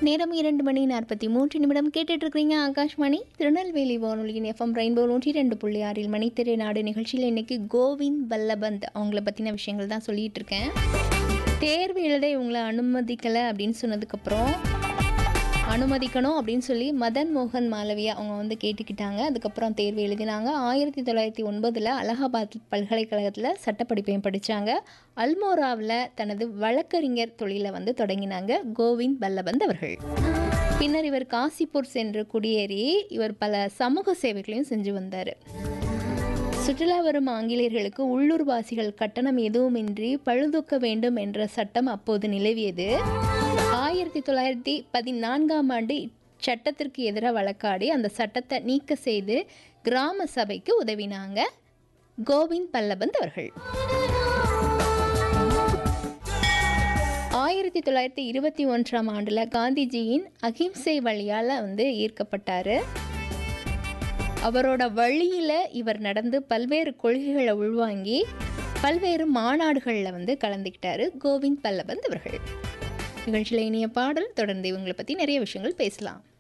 நேரம் இரண்டு மணி நாற்பத்தி மூன்று நிமிடம் கேட்டுட்டு இருக்கிறீங்க ஆகாஷ்வாணி திருநெல்வேலி வானொலியின் எஃப்எம் ரெயின்போ நூற்றி ரெண்டு புள்ளி ஆறில் மணித்திரை நாடு நிகழ்ச்சியில் இன்னைக்கு கோவிந்த் பல்லபந்த் அவங்கள பற்றின விஷயங்கள் தான் சொல்லிட்டு இருக்கேன் தேர்வு எழுத இவங்களை அனுமதிக்கலை அப்படின்னு சொன்னதுக்கப்புறம் அனுமதிக்கணும் அப்படின்னு சொல்லி மதன் மோகன் மாலவியா அவங்க வந்து கேட்டுக்கிட்டாங்க அதுக்கப்புறம் தேர்வு எழுதினாங்க ஆயிரத்தி தொள்ளாயிரத்தி ஒன்பதில் அலகாபாத் பல்கலைக்கழகத்தில் சட்டப்படிப்பையும் படித்தாங்க அல்மோராவில் தனது வழக்கறிஞர் தொழிலை வந்து தொடங்கினாங்க கோவிந்த் பல்லபந்த் அவர்கள் பின்னர் இவர் காசிப்பூர் சென்று குடியேறி இவர் பல சமூக சேவைகளையும் செஞ்சு வந்தார் சுற்றுலா வரும் ஆங்கிலேயர்களுக்கு உள்ளூர்வாசிகள் கட்டணம் எதுவுமின்றி பழுதூக்க வேண்டும் என்ற சட்டம் அப்போது நிலவியது ஆயிரத்தி தொள்ளாயிரத்தி பதினான்காம் ஆண்டு இச்சட்டத்திற்கு எதிராக வழக்காடி அந்த சட்டத்தை நீக்க செய்து கிராம சபைக்கு உதவினாங்க கோவிந்த் பல்லபந்த் அவர்கள் ஆயிரத்தி தொள்ளாயிரத்தி இருபத்தி ஒன்றாம் ஆண்டில் காந்திஜியின் அகிம்சை வழியால் வந்து ஈர்க்கப்பட்டார் அவரோட வழியில் இவர் நடந்து பல்வேறு கொள்கைகளை உள்வாங்கி பல்வேறு மாநாடுகளில் வந்து கலந்துக்கிட்டாரு கோவிந்த் பல்லபந்த் அவர்கள் நிகழ்ச்சியில் இனிய பாடல் தொடர்ந்து இவங்களை பற்றி நிறைய விஷயங்கள் பேசலாம்